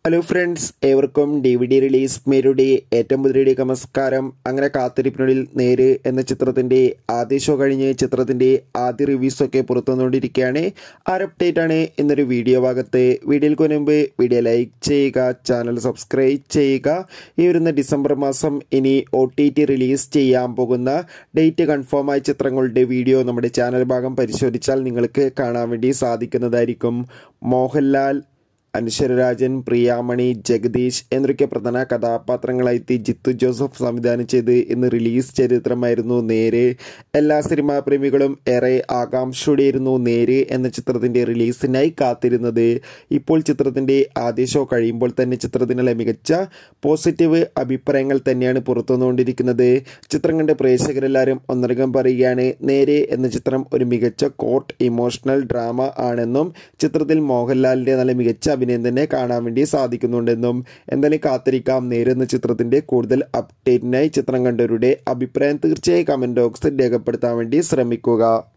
hello friends ഏവർക്കും D V D release മേരുടെ ഏറ്റവും പുതിയ നമസ്കാരം അങ്ങനെ കാത്തിരിപ്പിനുള്ളിൽ നേര് എന്ന ചിത്രത്തിൻ്റെ ആദ്യ ഷോ കഴിഞ്ഞ് ചിത്രത്തിൻ്റെ ആദ്യ റിവ്യൂസൊക്കെ പുറത്തു വന്നുകൊണ്ടിരിക്കുകയാണ് ആ ഒരു അപ്ഡേറ്റ് ആണ് ഇന്നൊരു വീഡിയോ ഭാഗത്ത് വീഡിയോയ്ക്ക് മുൻപ് വീഡിയോ ലൈക്ക് ചെയ്യുക ചാനൽ സബ്സ്ക്രൈബ് ചെയ്യുക ഈ വരുന്ന ഡിസംബർ മാസം ഇനി ഒ ടി ടി റിലീസ് ചെയ്യാൻ പോകുന്ന ഡേറ്റ് കൺഫേം ആയ ചിത്രങ്ങളുടെ വീഡിയോ നമ്മുടെ ചാനൽ ഭാഗം പരിശോധിച്ചാൽ നിങ്ങൾക്ക് കാണാൻ വേണ്ടി സാധിക്കുന്നതായിരിക്കും മോഹൻലാൽ അനശ്വരരാജൻ പ്രിയാമണി ജഗദീഷ് എന്നൊക്കെ പ്രധാന കഥാപാത്രങ്ങളായി ജിത്തു ജോസഫ് സംവിധാനം ചെയ്ത് ഇന്ന് റിലീസ് ചെയ്ത ചിത്രമായിരുന്നു നേര് എല്ലാ സിനിമാ പ്രേമികളും ഏറെ ആകാംക്ഷയോടെയായിരുന്നു നേര് എന്ന ചിത്രത്തിന്റെ റിലീസിനായി കാത്തിരുന്നത് ഇപ്പോൾ ചിത്രത്തിന്റെ ആദ്യ ഷോ കഴിയുമ്പോൾ തന്നെ ചിത്രത്തിനുള്ള മികച്ച പോസിറ്റീവ് അഭിപ്രായങ്ങൾ തന്നെയാണ് പുറത്തുവന്നുകൊണ്ടിരിക്കുന്നത് ചിത്രം കണ്ട് പ്രേക്ഷകരെല്ലാവരും ഒന്നടങ്കം പറയുകയാണ് നേരെ എന്ന ചിത്രം ഒരു മികച്ച കോട്ട് ഇമോഷണൽ ഡ്രാമ ആണെന്നും ചിത്രത്തിൽ മോഹൻലാലിന്റെ നല്ല മികച്ച അഭിനയം തന്നെ കാണാൻ വേണ്ടി സാധിക്കുന്നുണ്ടെന്നും എന്തായാലും കാത്തിരിക്കാം നേരെന്ന ചിത്രത്തിന്റെ കൂടുതൽ അപ്ഡേറ്റിനായി ചിത്രം കണ്ടവരുടെ അഭിപ്രായം തീർച്ചയായും കമന്റ് ബോക്സിൽ രേഖപ്പെടുത്താൻ വേണ്ടി ശ്രമിക്കുക